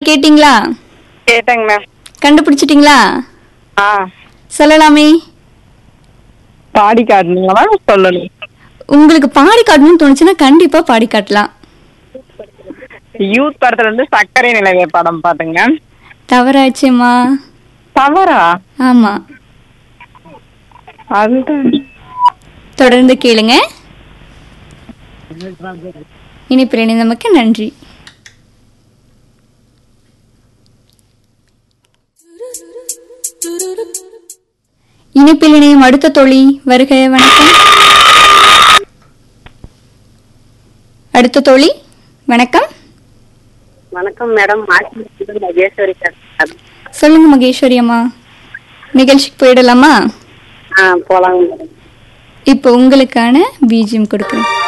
கேட்டிங்களா கேட்டேங்க மேம் கண்டுபிடிச்சிட்டிங்களா ஆ சொல்லலாமே பாடி காட்டுனீங்களா மேம் சொல்லணும் உங்களுக்கு பாடி காட்டணும்னு தோணுச்சுன்னா கண்டிப்பா பாடி காட்டலாம் யூத் படத்துல இருந்து சர்க்கரை நிலவே படம் பாத்துங்க தவறாச்சுமா தவறா ஆமா அதுதான் தொடர்ந்து கேளுங்க இனிப்பில் இணைந்தமைக்கு நன்றி இனிப்பில் இணையும் அடுத்த தோழி வருக வணக்கம் அடுத்த தோழி வணக்கம் வணக்கம் மேடம் மாசி மகேஸ்வரி சார் சொல்லுங்க மகேஸ்வரி அம்மா நிகழ்ச்சிக்கு போயிடலாமா ஆ போலாங்க மேடம் இப்போ உங்களுக்கான பிஜிஎம் கொடுக்குறேன்